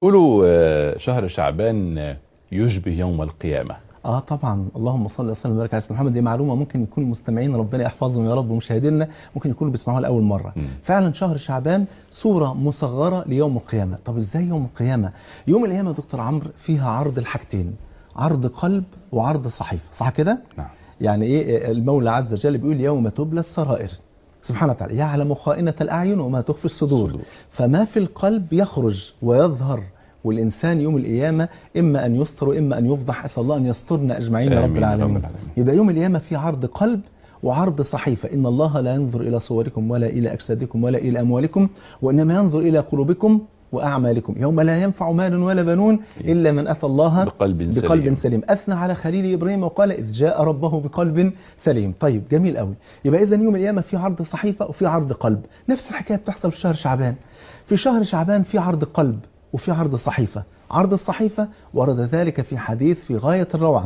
قولوا آه، شهر شعبان آه، يشبه يوم القيامة اه طبعا اللهم صل وسلم وبارك على سيدنا محمد دي معلومه ممكن يكون المستمعين ربنا يحفظهم يا رب ومشاهدينا ممكن يكونوا بيسمعوها لاول مره مم. فعلا شهر شعبان صوره مصغره ليوم القيامه طب ازاي يوم القيامه يوم القيامه يا دكتور عمرو فيها عرض الحاجتين عرض قلب وعرض صحيفه صح كده نعم يعني ايه المولى عز وجل بيقول يوم تبلى السرائر سبحانه وتعالى يعلم خائنة الأعين وما تخفي الصدور الصدور. فما في القلب يخرج ويظهر والإنسان يوم القيامة إما أن يستر وإما أن يفضح أسأل الله أن يسترنا أجمعين يا رب آمين يا رب العالمين العالمين. يبقى يوم القيامة في عرض قلب وعرض صحيفة إن الله لا ينظر إلى صوركم ولا إلى أجسادكم ولا إلى أموالكم وإنما ينظر إلى قلوبكم وأعمالكم يوم لا ينفع مال ولا بنون إلا من أتى الله بقلب سليم. بقلب سليم أثنى على خليل إبراهيم وقال إذ جاء ربه بقلب سليم طيب جميل قوي يبقى إذا يوم القيامة في عرض صحيفة وفي عرض قلب نفس الحكاية بتحصل في شهر شعبان في شهر شعبان في عرض قلب وفي عرض صحيفة عرض الصحيفة ورد ذلك في حديث في غاية الروعة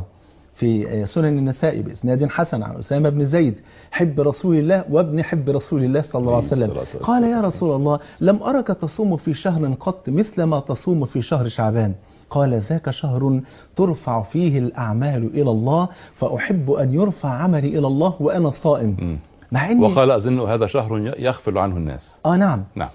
في سنن النساء بإسناد حسن عن أسامة بن زيد حب رسول الله وابن حب رسول الله صلى الله عليه عليه وسلم الصلاة والسلام. قال يا رسول الله لم أرك تصوم في شهر قط مثل ما تصوم في شهر شعبان قال ذاك شهر ترفع فيه الأعمال إلى الله فأحب أن يرفع عملي إلى الله وأنا صائم مم. مع إني وقال أظن هذا شهر يغفل عنه الناس آه نعم نعم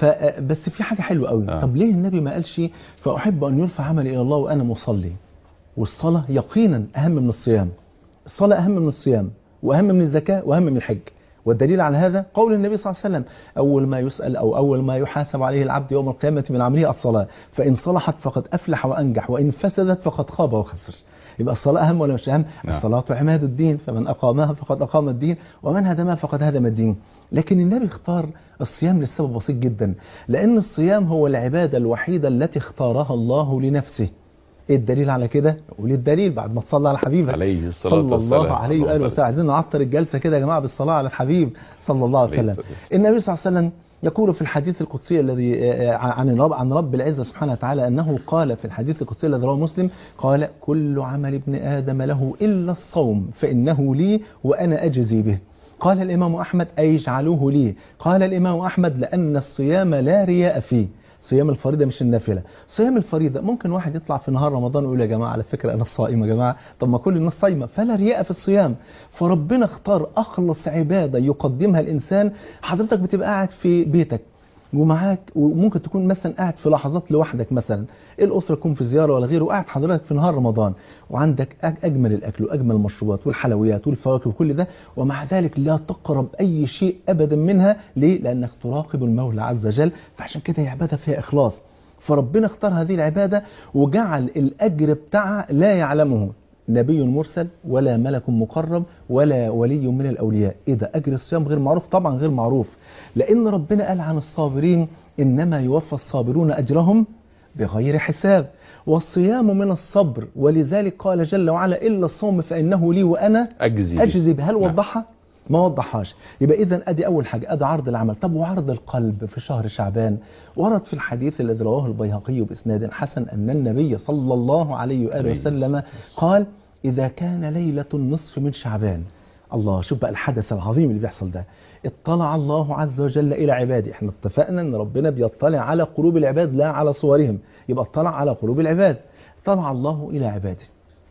فبس في حاجة حلوة قوي آه. طب ليه النبي ما قالش فأحب أن يرفع عملي إلى الله وأنا مصلي والصلاة يقينا أهم من الصيام الصلاة أهم من الصيام وأهم من الزكاة وأهم من الحج والدليل على هذا قول النبي صلى الله عليه وسلم أول ما يسأل أو أول ما يحاسب عليه العبد يوم القيامة من عمله الصلاة فإن صلحت فقد أفلح وأنجح وإن فسدت فقد خاب وخسر يبقى الصلاة أهم ولا مش أهم؟ نعم. الصلاة عماد الدين فمن أقامها فقد أقام الدين ومن هدمها فقد هدم الدين لكن النبي اختار الصيام لسبب بسيط جدا لأن الصيام هو العبادة الوحيدة التي اختارها الله لنفسه ايه الدليل على كده؟ قول الدليل بعد ما تصلي على حبيبك عليه الصلاة صلى والسلام الله عليه اللهم واله صل. وسلم عايزين نعطر الجلسه كده يا جماعه بالصلاه على الحبيب صلى الله عليه عليه وسلم الصلاة والسلام. النبي صلى الله عليه وسلم يقول في الحديث القدسي الذي آه، عن الرب عن رب العزه سبحانه وتعالى انه قال في الحديث القدسي الذي رواه مسلم قال كل عمل ابن ادم له الا الصوم فانه لي وانا اجزي به قال الامام احمد اي اجعلوه لي قال الامام احمد لان الصيام لا رياء فيه صيام الفريضة مش النافلة صيام الفريضة ممكن واحد يطلع في نهار رمضان ويقول يا جماعة على فكرة أنا صائم يا جماعة طب ما كل الناس صايمة فلا رياء في الصيام فربنا اختار أخلص عبادة يقدمها الإنسان حضرتك بتبقى قاعد في بيتك ومعاك وممكن تكون مثلا قاعد في لحظات لوحدك مثلا الأسرة تكون في زيارة ولا غيره وقاعد حضرتك في نهار رمضان وعندك أج- أجمل الأكل وأجمل المشروبات والحلويات والفواكه وكل ده ومع ذلك لا تقرب أي شيء أبدا منها ليه؟ لأنك تراقب المولى عز وجل فعشان كده هي عبادة فيها إخلاص فربنا اختار هذه العبادة وجعل الأجر بتاعها لا يعلمه نبي مرسل ولا ملك مقرب ولا ولي من الأولياء إيه ده أجر الصيام غير معروف طبعا غير معروف لأن ربنا قال عن الصابرين إنما يوفى الصابرون أجرهم بغير حساب والصيام من الصبر ولذلك قال جل وعلا إلا الصوم فإنه لي وأنا أجزي به. أجزي به هل نعم. وضحها؟ ما وضحهاش يبقى إذا أدي أول حاجة أدي عرض العمل طب وعرض القلب في شهر شعبان ورد في الحديث الذي رواه البيهقي بإسناد حسن أن النبي صلى الله عليه وآله عليه وسلم قال إذا كان ليلة النصف من شعبان الله شوف بقى الحدث العظيم اللي بيحصل ده اطلع الله عز وجل إلى عباده احنا اتفقنا ان ربنا بيطلع على قلوب العباد لا على صورهم يبقى اطلع على قلوب العباد طلع الله إلى عباده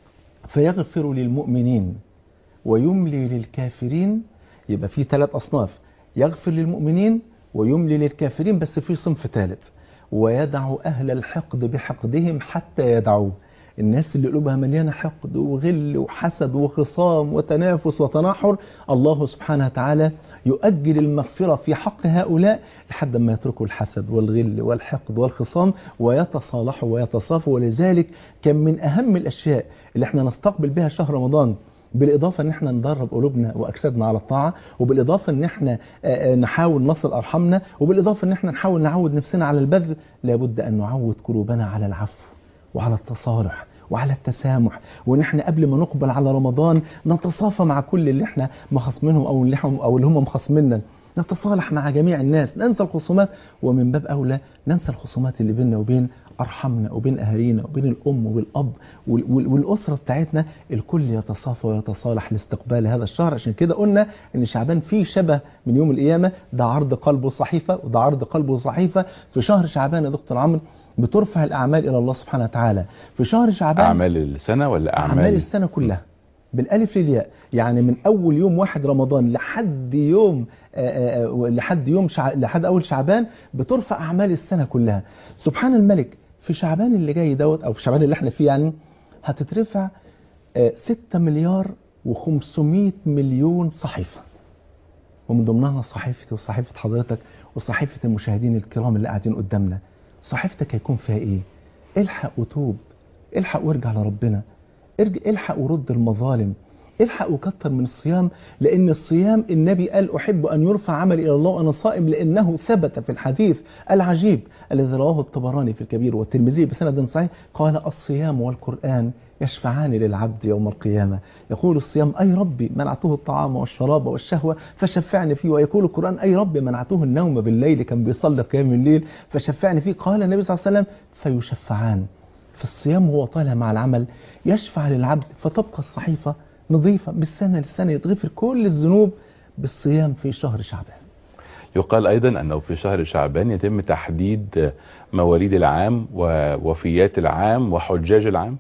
فيغفر للمؤمنين ويملي للكافرين يبقى في ثلاث أصناف يغفر للمؤمنين ويملي للكافرين بس في صنف ثالث ويدع أهل الحقد بحقدهم حتى يدعوه الناس اللي قلوبها مليانة حقد وغل وحسد وخصام وتنافس وتناحر الله سبحانه وتعالى يؤجل المغفرة في حق هؤلاء لحد ما يتركوا الحسد والغل والحقد والخصام ويتصالحوا ويتصافوا ولذلك كان من أهم الأشياء اللي احنا نستقبل بها شهر رمضان بالإضافة أن احنا ندرب قلوبنا وأجسادنا على الطاعة وبالإضافة أن احنا آه، آه، نحاول نصل أرحامنا وبالإضافة أن احنا نحاول نعود نفسنا على البذل لابد أن نعود قلوبنا على العفو وعلى التصالح وعلى التسامح وان احنا قبل ما نقبل على رمضان نتصافى مع كل اللي احنا مخاصمينهم او اللي هم او اللي هم مخاصميننا نتصالح مع جميع الناس ننسى الخصومات ومن باب اولى ننسى الخصومات اللي بيننا وبين ارحامنا وبين اهالينا وبين الام والاب وال- وال- والاسره بتاعتنا الكل يتصافى ويتصالح لاستقبال هذا الشهر عشان كده قلنا ان شعبان فيه شبه من يوم القيامه ده عرض قلب وصحيفه وده عرض قلب وصحيفه في شهر شعبان يا دكتور عمرو بترفع الاعمال الى الله سبحانه وتعالى في شهر شعبان اعمال السنه ولا اعمال, أعمال السنة كلها بالألف للياء يعني من أول يوم واحد رمضان لحد يوم آآ آآ لحد يوم شع... لحد أول شعبان بترفع أعمال السنة كلها سبحان الملك في شعبان اللي جاي دوت أو في شعبان اللي احنا فيه يعني هتترفع 6 مليار و500 مليون صحيفة ومن ضمنها صحيفتي وصحيفة حضرتك وصحيفة المشاهدين الكرام اللي قاعدين قدامنا صحيفتك هيكون فيها ايه الحق وتوب الحق وارجع لربنا ارجع الحق ورد المظالم الحق وكتر من الصيام لأن الصيام النبي قال أحب أن يرفع عملي إلى الله وأنا صائم لأنه ثبت في الحديث العجيب الذي رواه الطبراني في الكبير والترمذي بسند صحيح قال الصيام والقرآن يشفعان للعبد يوم القيامة يقول الصيام أي ربي منعته الطعام والشراب والشهوة فشفعني فيه ويقول القرآن أي ربي منعته النوم بالليل كان بيصلي قيام الليل فشفعني فيه قال النبي صلى الله عليه وسلم فيشفعان في الصيام وهو طالع مع العمل يشفع للعبد فتبقى الصحيفة نظيفة بالسنة للسنة يتغفر كل الذنوب بالصيام في شهر شعبان يقال ايضا انه في شهر شعبان يتم تحديد مواليد العام ووفيات العام وحجاج العام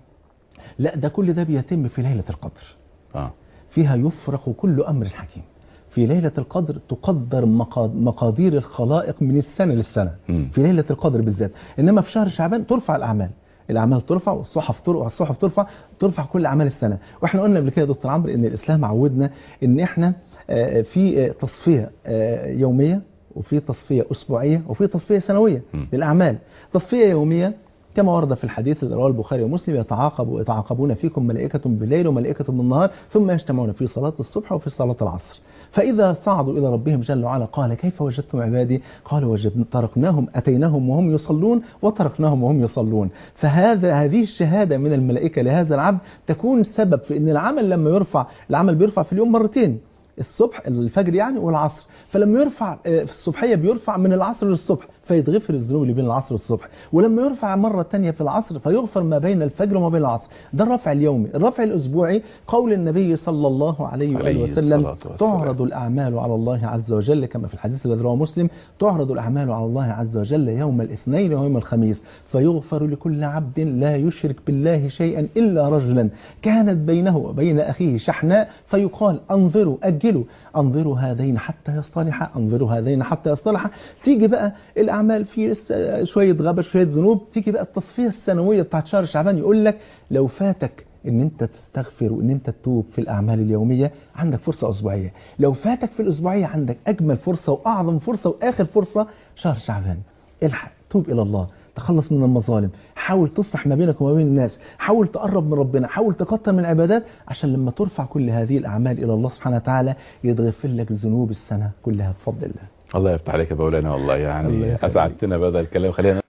لا ده كل ده بيتم في ليلة القدر اه فيها يفرق كل أمر حكيم في ليلة القدر تقدر مقا- مقادير الخلائق من السنة للسنة مم. في ليلة القدر بالذات إنما في شهر شعبان ترفع الأعمال الأعمال ترفع والصحف ترفع والصحف ترفع ترفع كل أعمال السنة وإحنا قلنا قبل كده يا دكتور عمرو إن الإسلام عودنا إن إحنا آه، في آه، تصفية آه، يومية وفي تصفية أسبوعية وفي تصفية سنوية مم. للأعمال تصفية يومية كما ورد في الحديث الذي رواه البخاري ومسلم يتعاقب يتعاقبون فيكم ملائكة بالليل وملائكة بالنهار ثم يجتمعون في صلاة الصبح وفي صلاة العصر فإذا صعدوا إلى ربهم جل وعلا قال كيف وجدتم عبادي قالوا وجدنا تركناهم أتيناهم وهم يصلون وتركناهم وهم يصلون فهذا هذه الشهادة من الملائكة لهذا العبد تكون سبب في أن العمل لما يرفع العمل بيرفع في اليوم مرتين الصبح الفجر يعني والعصر فلما يرفع آه، في الصبحية بيرفع من العصر للصبح فيتغفر الذنوب اللي بين العصر والصبح ولما يرفع مرة تانية في العصر فيغفر ما بين الفجر وما بين العصر ده الرفع اليومي الرفع الأسبوعي قول النبي صلى الله عليه وآله عليه وسلم الصلاة والسلام. تعرض الأعمال على الله عز وجل كما في الحديث الذي رواه مسلم تعرض الأعمال على الله عز وجل يوم الاثنين ويوم الخميس فيغفر لكل عبد لا يشرك بالله شيئا إلا رجلا كانت بينه وبين أخيه شحناء فيقال أنظروا أجلوا أنظروا هذين حتى يصطلحا أنظروا هذين حتى يصطلحا تيجي بقى الأعمال في لسه شوية غبش شوية ذنوب تيجي بقى التصفية السنوية بتاعت شهر شعبان يقول لك لو فاتك ان انت تستغفر وان انت تتوب في الاعمال اليوميه عندك فرصه اسبوعيه لو فاتك في الاسبوعيه عندك اجمل فرصه واعظم فرصه واخر فرصه شهر شعبان الحق توب الى الله تخلص من المظالم حاول تصلح ما بينك وما بين الناس حاول تقرب من ربنا حاول تكتر من العبادات عشان لما ترفع كل هذه الاعمال الى الله سبحانه وتعالى يتغفر لك ذنوب السنه كلها بفضل الله الله يفتح عليك يا مولانا والله الله يعني يخليك. اسعدتنا بهذا الكلام خلينا